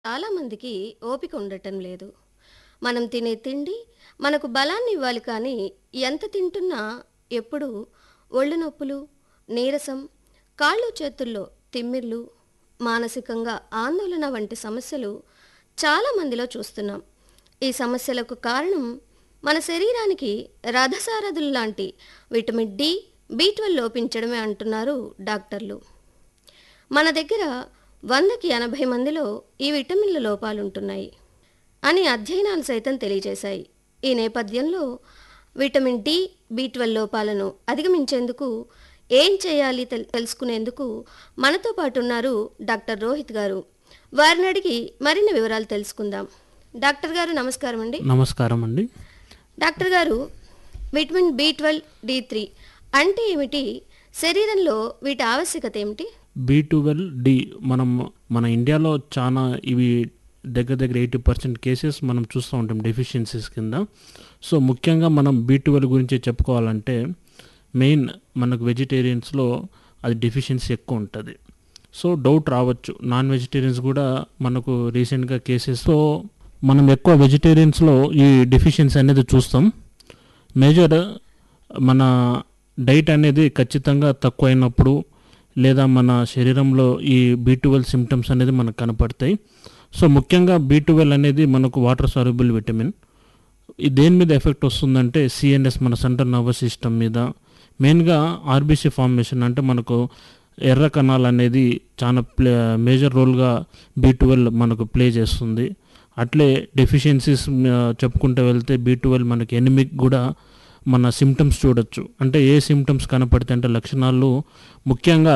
చాలామందికి ఓపిక ఉండటం లేదు మనం తినే తిండి మనకు బలాన్ని ఇవ్వాలి కానీ ఎంత తింటున్నా ఎప్పుడు ఒళ్ళు నొప్పులు నీరసం కాళ్ళు చేతుల్లో తిమ్మిర్లు మానసికంగా ఆందోళన వంటి సమస్యలు చాలా మందిలో చూస్తున్నాం ఈ సమస్యలకు కారణం మన శరీరానికి రథసారథుల్లాంటి విటమిన్ డి బి లోపించడమే అంటున్నారు డాక్టర్లు మన దగ్గర వందకి ఎనభై మందిలో ఈ విటమిన్ల లోపాలుంటున్నాయి అని అధ్యయనాలు సైతం తెలియజేశాయి ఈ నేపథ్యంలో విటమిన్ డి బి లోపాలను అధిగమించేందుకు ఏం చేయాలి తెల్- తెలుసుకునేందుకు మనతో పాటు ఉన్నారు డాక్టర్ రోహిత్ గారు వారిని అడిగి మరిన్ని వివరాలు తెలుసుకుందాం డాక్టర్ గారు నమస్కారం అండి నమస్కారం అండి డాక్టర్ గారు vitamin B twelve D three అంటే ఏమిటి శరీరంలో వీటి ఆవశ్యకత ఏమిటి బి ట్వెల్వ్ డి మనం మన ఇండియాలో చాలా ఇవి దగ్గర దగ్గర ఎయిటీ పర్సెంట్ కేసెస్ మనం చూస్తూ ఉంటాం డెఫిషియన్సీస్ కింద సో ముఖ్యంగా మనం బి ట్వెల్వ్ గురించి చెప్పుకోవాలంటే మెయిన్ మనకు వెజిటేరియన్స్లో అది డెఫిషియన్సీ ఎక్కువ ఉంటుంది సో డౌట్ రావచ్చు నాన్ వెజిటేరియన్స్ కూడా మనకు రీసెంట్గా కేసెస్లో మనం ఎక్కువ వెజిటేరియన్స్లో ఈ డెఫిషియన్సీ అనేది చూస్తాం మేజర్ మన డైట్ అనేది ఖచ్చితంగా తక్కువ అయినప్పుడు లేదా మన శరీరంలో ఈ బీ ట్వెల్వ్ సిమ్టమ్స్ అనేది మనకు కనపడతాయి సో ముఖ్యంగా బీ ట్వెల్వ్ అనేది మనకు వాటర్ సాల్యుబుల్ విటమిన్ ఇది దేని మీద ఎఫెక్ట్ వస్తుందంటే సిఎన్ఎస్ మన సెంట్రల్ నర్వస్ సిస్టమ్ మీద మెయిన్గా ఆర్బీసీ ఫార్మేషన్ అంటే మనకు ఎర్ర కణాలు అనేది చాలా ప్లే మేజర్ రోల్గా బీ ట్వెల్వ్ మనకు ప్లే చేస్తుంది అట్లే డెఫిషియన్సీస్ చెప్పుకుంటూ వెళ్తే బీ ట్వెల్వ్ మనకి ఎనిమిక్ కూడా మన సిమ్టమ్స్ చూడొచ్చు అంటే ఏ సిమ్టమ్స్ కనపడితే అంటే లక్షణాలు ముఖ్యంగా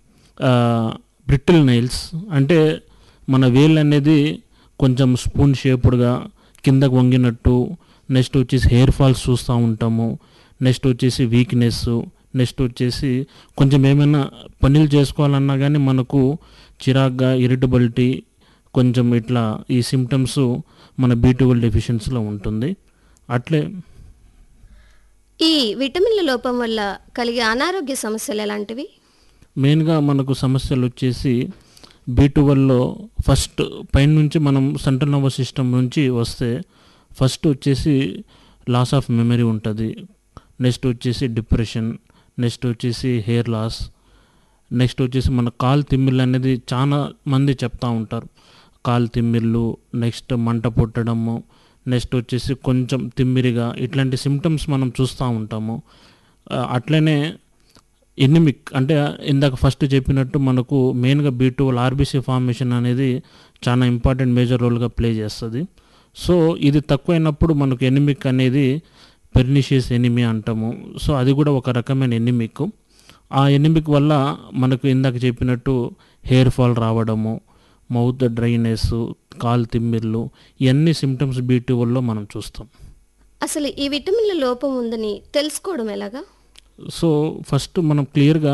బ్రిటిల్ నైల్స్ అంటే మన వేల్ అనేది కొంచెం స్పూన్ షేప్డ్గా కిందకు వంగినట్టు నెక్స్ట్ వచ్చేసి హెయిర్ ఫాల్స్ చూస్తూ ఉంటాము నెక్స్ట్ వచ్చేసి వీక్నెస్ నెక్స్ట్ వచ్చేసి కొంచెం ఏమైనా పనులు చేసుకోవాలన్నా కానీ మనకు చిరాగ్గా ఇరిటబిలిటీ కొంచెం ఇట్లా ఈ సిమ్టమ్స్ మన బీటువల్ డెఫిషియన్సీలో ఉంటుంది అట్లే ఈ విటమిన్ల లోపం వల్ల కలిగే అనారోగ్య సమస్యలు ఎలాంటివి మెయిన్గా మనకు సమస్యలు వచ్చేసి బీటువల్లో ఫస్ట్ పైన నుంచి మనం సెంట్రల్ నర్వస్ సిస్టమ్ నుంచి వస్తే ఫస్ట్ వచ్చేసి లాస్ ఆఫ్ మెమరీ ఉంటుంది నెక్స్ట్ వచ్చేసి డిప్రెషన్ నెక్స్ట్ వచ్చేసి హెయిర్ లాస్ నెక్స్ట్ వచ్చేసి మన కాలు తిమ్మిళ్ళు అనేది చాలా మంది చెప్తా ఉంటారు కాలు తిమ్మిళ్ళు నెక్స్ట్ మంట పుట్టడము నెక్స్ట్ వచ్చేసి కొంచెం తిమ్మిరిగా ఇట్లాంటి సిమ్టమ్స్ మనం చూస్తూ ఉంటాము ఆ, అట్లనే ఎనిమిక్ అంటే ఇందాక ఫస్ట్ చెప్పినట్టు మనకు మెయిన్గా బీ ట్వెల్వ్ ఆర్బీసీ ఫార్మేషన్ అనేది చాలా ఇంపార్టెంట్ మేజర్ రోల్గా ప్లే చేస్తుంది సో ఇది తక్కువైనప్పుడు మనకు ఎనిమిక్ అనేది పెర్నిషియస్ ఎనిమి అంటాము సో అది కూడా ఒక రకమైన ఎనిమిక్ ఆ ఎనిమిక్ వల్ల మనకు ఇందాక చెప్పినట్టు హెయిర్ ఫాల్ రావడము మౌత్ డ్రైనెస్ కాలు తిమ్మిర్లు ఇవన్నీ సిమ్టమ్స్ బీ ట్వెల్వ్లో మనం చూస్తాం అసలు ఈ విటమిన్ల లోపం ఉందని తెలుసుకోవడం ఎలాగా సో ఫస్ట్ మనం క్లియర్గా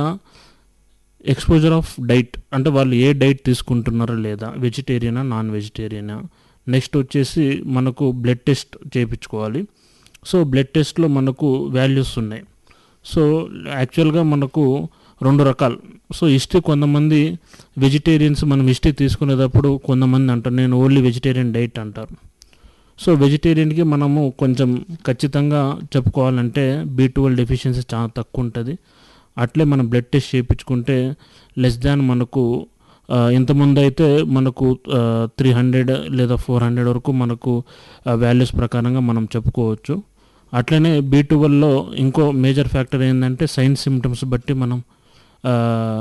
ఎక్స్పోజర్ ఆఫ్ డైట్ అంటే వాళ్ళు ఏ డైట్ తీసుకుంటున్నారో లేదా వెజిటేరియనా నాన్ వెజిటేరియనా నెక్స్ట్ వచ్చేసి మనకు బ్లడ్ టెస్ట్ చేయించుకోవాలి సో బ్లడ్ టెస్ట్లో మనకు వాల్యూస్ ఉన్నాయి సో యాక్చువల్గా మనకు రెండు రకాలు సో హిస్టరీ కొంతమంది వెజిటేరియన్స్ మనం హిస్టరీ తీసుకునేటప్పుడు కొంతమంది అంటారు నేను ఓన్లీ వెజిటేరియన్ డైట్ అంటారు సో వెజిటేరియన్కి మనము కొంచెం ఖచ్చితంగా చెప్పుకోవాలంటే బీ ట్వెల్వ్ డెఫిషియన్సీ చాలా తక్కువ ఉంటుంది అట్లే మనం బ్లడ్ టెస్ట్ చేయించుకుంటే లెస్ దాన్ మనకు ఆ, ఇంతకుముందు అయితే మనకు త్రీ హండ్రెడ్ లేదా ఫోర్ హండ్రెడ్ వరకు మనకు వాల్యూస్ ప్రకారంగా మనం చెప్పుకోవచ్చు అట్లనే బీ ట్వెల్వ్లో ఇంకో మేజర్ ఫ్యాక్టర్ ఏంటంటే సైన్స్ సిమ్టమ్స్ బట్టి మనం ఆ,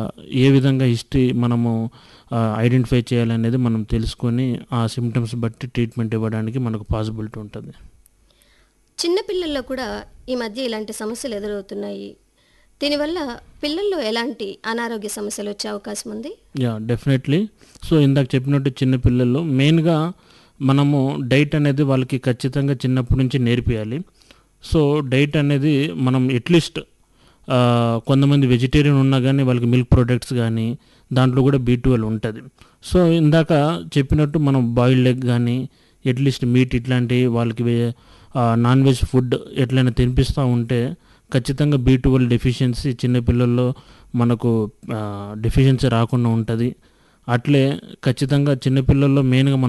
ఏ విధంగా హిస్టరీ మనము ఐడెంటిఫై చేయాలనేది మనం తెలుసుకొని ఆ సిమ్టమ్స్ బట్టి ట్రీట్మెంట్ ఇవ్వడానికి మనకు పాసిబిలిటీ ఉంటుంది చిన్నపిల్లల్లో కూడా ఈ మధ్య ఇలాంటి సమస్యలు ఎదురవుతున్నాయి దీనివల్ల పిల్లల్లో ఎలాంటి అనారోగ్య సమస్యలు వచ్చే అవకాశం ఉంది యా డెఫినెట్లీ సో ఇందాక చెప్పినట్టు చిన్నపిల్లలు మెయిన్గా మనము డైట్ అనేది వాళ్ళకి ఖచ్చితంగా చిన్నప్పటి నుంచి నేర్పియాలి సో డైట్ అనేది మనం అట్లీస్ట్ కొంతమంది వెజిటేరియన్ ఉన్నా కానీ వాళ్ళకి మిల్క్ ప్రొడక్ట్స్ కానీ దాంట్లో కూడా బీ ట్వెల్వ్ ఉంటుంది సో ఇందాక చెప్పినట్టు మనం బాయిల్డ్ ఎగ్ కానీ అట్లీస్ట్ మీట్ ఇట్లాంటివి వాళ్ళకి వే- ఆ, నాన్ వెజ్ ఫుడ్ ఎట్లయినా తినిపిస్తూ ఉంటే ఖచ్చితంగా బీ ట్వెల్వ్ డెఫిషియన్సీ చిన్నపిల్లల్లో మనకు డెఫిషియన్సీ రాకుండా ఉంటుంది అట్లే ఖచ్చితంగా చిన్నపిల్లల్లో మెయిన్గా మనం